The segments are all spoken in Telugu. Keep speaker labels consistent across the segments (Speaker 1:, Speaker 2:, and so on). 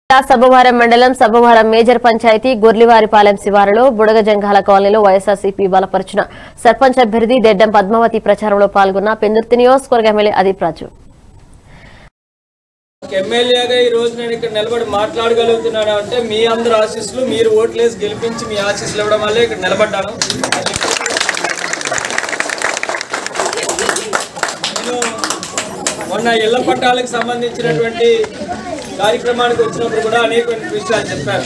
Speaker 1: సబ్బవరం మండలం సబ్బవరం మేజర్ పంచాయతీ గొర్లివారిపాలెం శివారులో బుడగ జంగాల కాలనీలో వైఎస్ఆర్సీపీ బలపరిచిన సర్పంచ్ అభ్యర్థి దెడ్డం పద్మావతి ప్రచారంలో పాల్గొన్న పెందుర్తి నియోజకవర్గ ఎమ్మెల్యే అదీప్ రాజు
Speaker 2: ఎమ్మెల్యేగా ఈ రోజు నేను ఇక్కడ నిలబడి మాట్లాడగలుగుతున్నాను అంటే మీ అందరు ఆశీస్సులు మీరు ఓట్లేసి గెలిపించి మీ ఆశీస్సులు ఇవ్వడం వల్లే ఇక్కడ నిలబడ్డాను నేను మొన్న ఇళ్ల పట్టాలకు సంబంధించినటువంటి కార్యక్రమానికి వచ్చినప్పుడు కూడా అనేక విషయాలు చెప్పారు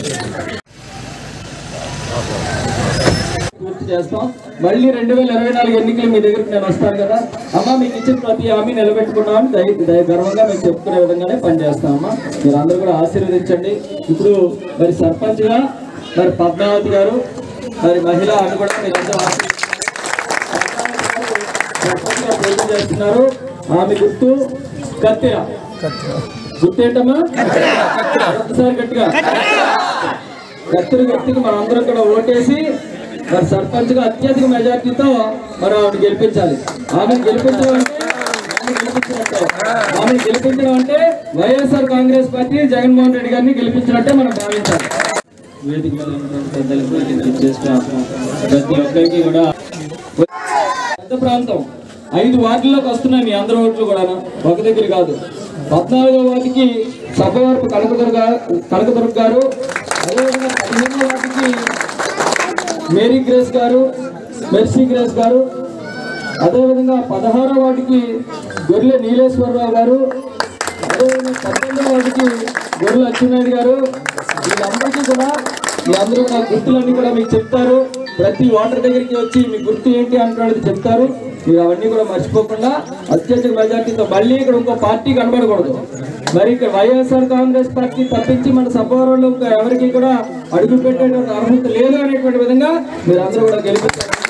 Speaker 2: పూర్తి చేస్తాం మళ్ళీ రెండు వేల ఇరవై నాలుగు ఎన్నికలు మీ దగ్గరికి నేను వస్తాను కదా అమ్మ మీకు ఇచ్చిన ప్రతి హామీ నిలబెట్టుకున్నామని దయ దయ గర్వంగా మేము చెప్పుకునే విధంగానే పనిచేస్తాం అమ్మ మీరు అందరూ కూడా ఆశీర్వదించండి ఇప్పుడు మరి సర్పంచ్గా మరి పద్మావతి గారు మరి మహిళ అని కూడా మీరు అందరూ ఆశీర్వదించండి. సర్పంచ్గా పోటీ చేస్తున్నారు ఆమె గుర్తు కత్తెర గుర్తు ఏంటమ్మా ఒకసారి గట్టిగా కత్తిరి వ్యక్తికి మనం అందరం కూడా ఓటేసి మరి సర్పంచ్ గా అత్యధిక మెజార్టీతో మనం ఆమెను గెలిపించాలి ఆమెను గెలిపించడం అంటే ఆమెను గెలిపించినట్టే ఆమెను గెలిపించడం అంటే వైఎస్ఆర్ కాంగ్రెస్ పార్టీ జగన్మోహన్ రెడ్డి గారిని గెలిపించినట్టే మనం భావించాలి వేదిక మీద ఉన్నటువంటి పెద్దలకు ఇక్కడ ఇచ్చేసిన ప్రతి ఒక్కరికి కూడా పెద్ద ప్రాంతం ఐదు వార్డుల్లోకి వస్తున్నాయి మీ అందరి ఓట్లు కూడా ఒక దగ్గర కాదు పద్నాలుగో వార్డుకి సభవరపు కనకదుర్గ కనకదుర్గ గారు అదేవిధంగా పదిహేనో వార్డుకి Mary Grace garu Mercy Grace garu అదేవిధంగా పదహారో వార్డుకి గొర్రె నీలేశ్వరరావు గారు అదేవిధంగా పద్దెనిమిదో వార్డుకి గొర్రెల అచ్చెన్నాయుడు గారు వీళ్ళందరికీ కూడా మీ అందరూ నా గుర్తులన్నీ కూడా మీకు చెప్తారు ప్రతి ఓటర్ దగ్గరికి వచ్చి మీ గుర్తు ఏంటి అంటున్నది చెప్తారు మీరు అవన్నీ కూడా మర్చిపోకుండా అత్యధిక మెజార్టీతో మళ్ళీ ఇక్కడ ఇంకో పార్టీ కనబడకూడదు మరి ఇక్కడ వైఎస్ఆర్ కాంగ్రెస్ పార్టీ తప్పించి మన సభవరంలో ఇంకా ఎవరికి కూడా అడుగు పెట్టేటువంటి అర్హత లేదు అనేటువంటి విధంగా మీరు అందరూ కూడా గెలిపించారు